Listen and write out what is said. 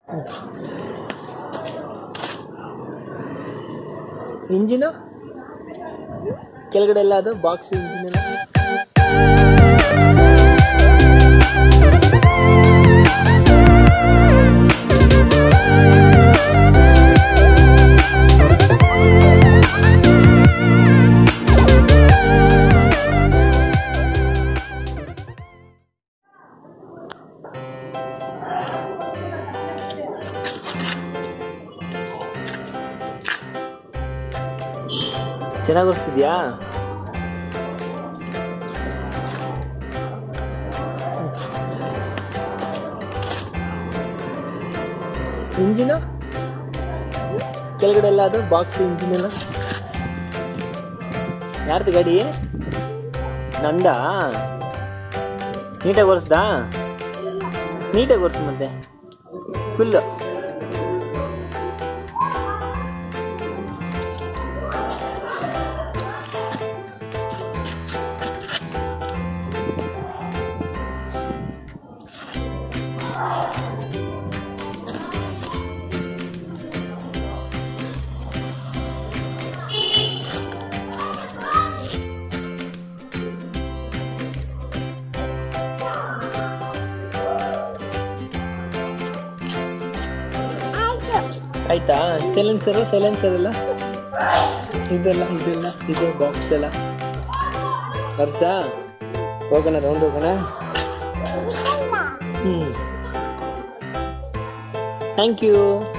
engine ಕೆಳಗಡೆ ಎಲ್ಲ ಅದು ಬಾಕ್ಸ್ ಇಂಜಿನ್ ಎಲ್ಲ ಚೆನ್ನಾಗಿ ಓಡಿಸ್ತಿದ್ಯಾ ಇಂಜಿನು ಕೆಳಗಡೆ ಎಲ್ಲ ಅದು ಬಾಕ್ಸ್ ಇಂಜಿನ್ ಎಲ್ಲ ಯಾರ್ದು ಗಾಡಿ ನಂದಾ ನೀಟಾಗಿ ಓಡಿಸ್ದಾ ನೀಟಾಗಿ ಓಡಿಸು ಮತ್ತೆ ಫುಲ್ಲು ಆಯ್ತಾ ಸೈಲೆನ್ಸರು ಸೈಲೆನ್ಸರ್ ಎಲ್ಲ ಇದೆಲ್ಲ ಇದೆಲ್ಲ ಇದು ಬಾಕ್ಸ್ ಎಲ್ಲ ಬರ್ಸ್ದಾ ಹೋಗೋಣ ರೌಂಡ್ ಹೋಗೋಣ ಹ್ಞೂ ಥ್ಯಾಂಕ್ ಯು